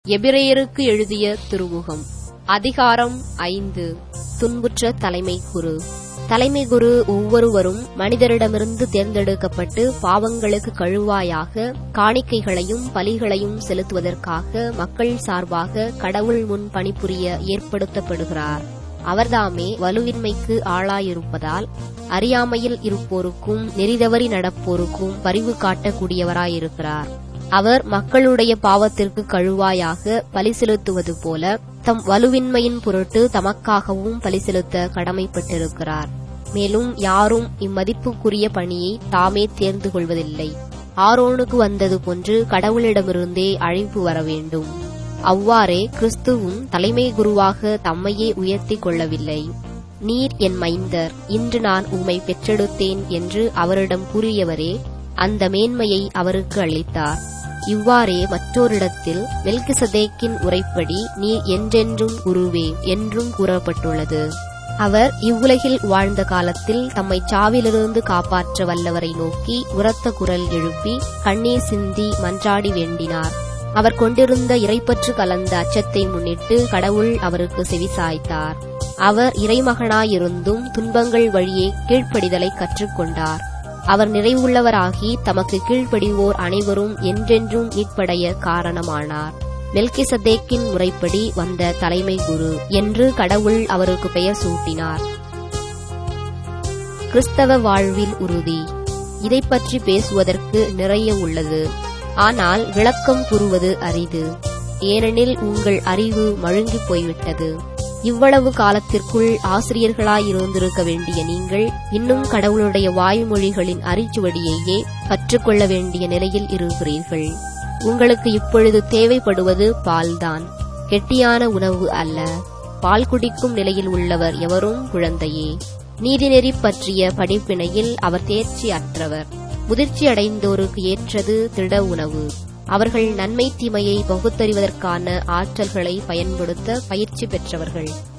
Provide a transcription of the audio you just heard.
எபிரேயருக்கு எழுதிய திருமுகம் அதிகாரம் ஐந்து துன்புற்ற தலைமை குரு தலைமை குரு ஒவ்வொருவரும் மனிதரிடமிருந்து தேர்ந்தெடுக்கப்பட்டு பாவங்களுக்கு கழுவாயாக காணிக்கைகளையும் பலிகளையும் செலுத்துவதற்காக மக்கள் சார்பாக கடவுள் முன் பணிபுரிய ஏற்படுத்தப்படுகிறார் அவர்தாமே வலுவின்மைக்கு ஆளாயிருப்பதால் அறியாமையில் இருப்போருக்கும் நெறிதவறி நடப்போருக்கும் பரிவு காட்டக்கூடியவராயிருக்கிறார் அவர் மக்களுடைய பாவத்திற்கு கழுவாயாக பலி செலுத்துவது போல தம் வலுவின்மையின் பொருட்டு தமக்காகவும் பலி செலுத்த கடமைப்பட்டிருக்கிறார் மேலும் யாரும் இம்மதிப்புக்குரிய பணியை தாமே தேர்ந்து கொள்வதில்லை ஆரோனுக்கு வந்தது போன்று கடவுளிடமிருந்தே அழைப்பு வர வேண்டும் அவ்வாறே கிறிஸ்துவும் தலைமை குருவாக தம்மையே உயர்த்திக் கொள்ளவில்லை நீர் என் மைந்தர் இன்று நான் உம்மை பெற்றெடுத்தேன் என்று அவரிடம் கூறியவரே அந்த மேன்மையை அவருக்கு அளித்தார் இவ்வாறே மற்றோரிடத்தில் மெல்கிசதேக்கின் உரைப்படி நீர் என்றென்றும் குருவே என்றும் கூறப்பட்டுள்ளது அவர் இவ்வுலகில் வாழ்ந்த காலத்தில் தம்மை சாவிலிருந்து காப்பாற்ற வல்லவரை நோக்கி உரத்த குரல் எழுப்பி கண்ணீர் சிந்தி மன்றாடி வேண்டினார் அவர் கொண்டிருந்த இறைப்பற்று கலந்த அச்சத்தை முன்னிட்டு கடவுள் அவருக்கு செவிசாய்த்தார் அவர் இறைமகனாயிருந்தும் துன்பங்கள் வழியே கீழ்ப்படிதலை கற்றுக்கொண்டார் அவர் நிறைவுள்ளவராகி தமக்கு கீழ்ப்படிவோர் அனைவரும் என்றென்றும் மீட்படைய காரணமானார் மெல்கிசதேக்கின் முறைப்படி வந்த தலைமை குரு என்று கடவுள் அவருக்கு பெயர் சூட்டினார் கிறிஸ்தவ வாழ்வில் உறுதி இதை பற்றி பேசுவதற்கு நிறைய உள்ளது ஆனால் விளக்கம் கூறுவது அரிது ஏனெனில் உங்கள் அறிவு மழுங்கிப் போய்விட்டது இவ்வளவு காலத்திற்குள் ஆசிரியர்களாயிருந்திருக்க வேண்டிய நீங்கள் இன்னும் கடவுளுடைய வாய்மொழிகளின் அரிச்சுவடியையே கற்றுக்கொள்ள வேண்டிய நிலையில் இருக்கிறீர்கள் உங்களுக்கு இப்பொழுது தேவைப்படுவது பால்தான் கெட்டியான உணவு அல்ல பால் குடிக்கும் நிலையில் உள்ளவர் எவரும் குழந்தையே நீதிநெறி பற்றிய படிப்பினையில் அவர் தேர்ச்சி அற்றவர் முதிர்ச்சி அடைந்தோருக்கு ஏற்றது திட உணவு அவர்கள் நன்மை தீமையை பகுத்தறிவதற்கான ஆற்றல்களை பயன்படுத்த பயிற்சி பெற்றவர்கள்